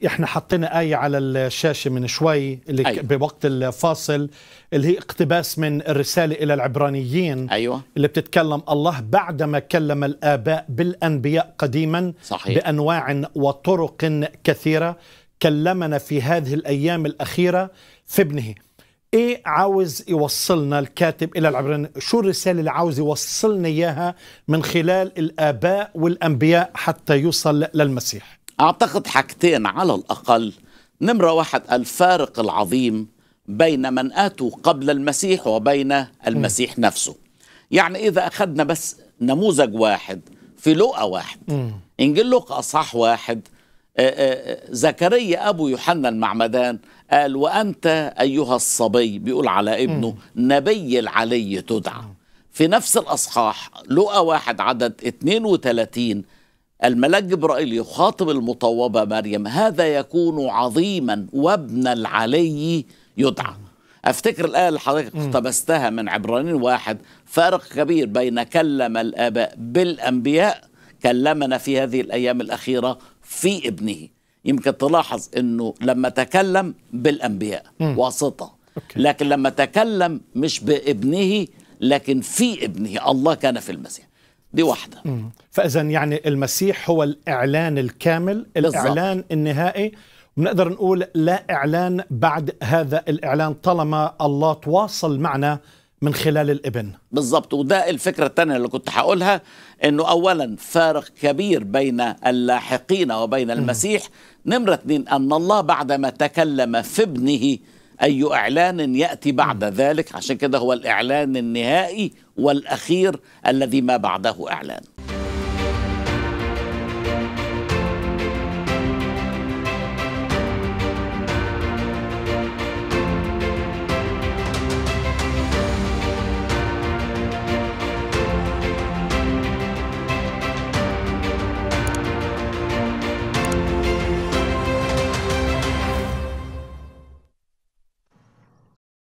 احنا حطينا آية على الشاشة من شوي اللي أيوة. أيوة. بوقت الفاصل اللي هي اقتباس من الرسالة إلى العبرانيين أيوة. اللي بتتكلم الله بعدما كلم الآباء بالأنبياء قديما صحيح. بأنواع وطرق كثيرة كلمنا في هذه الأيام الأخيرة في ابنه ايه عاوز يوصلنا الكاتب الى العبرانيين شو الرساله اللي عاوز يوصلنا اياها من خلال الاباء والانبياء حتى يوصل للمسيح أعتقد حاجتين على الأقل نمرة واحد الفارق العظيم بين من آتوا قبل المسيح وبين المسيح نفسه يعني إذا أخذنا بس نموذج واحد في لقا واحد إنجيل لقا أصحاح واحد آه، آه، زكريا أبو يوحنا المعمدان قال وأنت أيها الصبي بيقول على ابنه نبي العلي تدعى في نفس الأصحاح لقا واحد عدد 32 الملاك جبرائيل يخاطب المطوبة مريم هذا يكون عظيما وابن العلي يدعى افتكر الآية اللي حضرتك اقتبستها من عبرانيين واحد فارق كبير بين كلم الآباء بالأنبياء كلمنا في هذه الأيام الأخيرة في ابنه يمكن تلاحظ أنه لما تكلم بالأنبياء واسطة أوكي. لكن لما تكلم مش بابنه لكن في ابنه الله كان في المسيح دي واحدة فاذا يعني المسيح هو الاعلان الكامل بالضبط. الاعلان النهائي ونقدر نقول لا اعلان بعد هذا الاعلان طالما الله تواصل معنا من خلال الابن بالظبط وده الفكرة الثانية اللي كنت هقولها انه اولا فارق كبير بين اللاحقين وبين المسيح نمرة اثنين ان الله بعدما تكلم في ابنه اي اعلان ياتي بعد ذلك عشان كده هو الاعلان النهائي والاخير الذي ما بعده اعلان